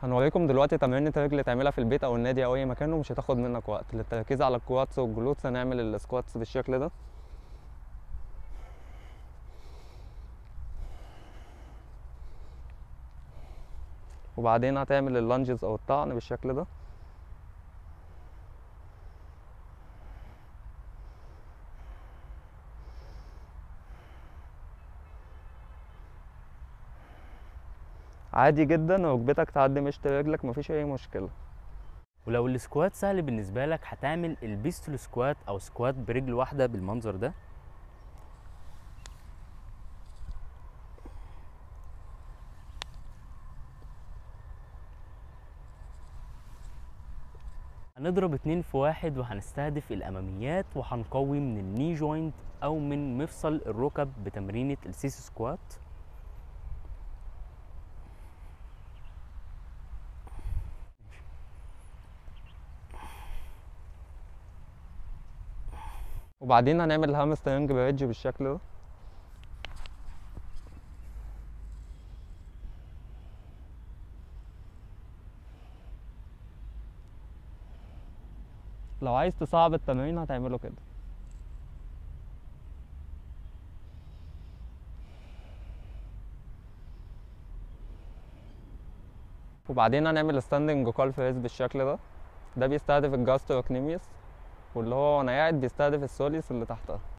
هنوريكم دلوقتي تمرينة رجل تعملها في البيت او النادي او اي مكان ومش هتاخد منك وقت للتركيز على الكواتس والجلوتس هنعمل السكواتس بالشكل ده وبعدين هتعمل اللانجز او الطعن بالشكل ده عادي جدا ركبتك تعدي مشط رجلك مفيش اي مشكله ولو السكوات سهل بالنسبة لك هتعمل البيستول سكوات أو سكوات برجل واحدة بالمنظر ده هنضرب اتنين في واحد وهنستهدف الأماميات وهنقوي من الني جوينت أو من مفصل الركب بتمرينة السيس سكوات وبعدين هنعمل الهامسترنج بريدج بالشكل ده لو عايز تصعب التمرين هتعمله كده وبعدين هنعمل ستاندنج كالف ريز بالشكل ده ده بيستهدف الجاستروكنيميوس واللي هو وانا قاعد بيستهدف السوليس اللي تحتها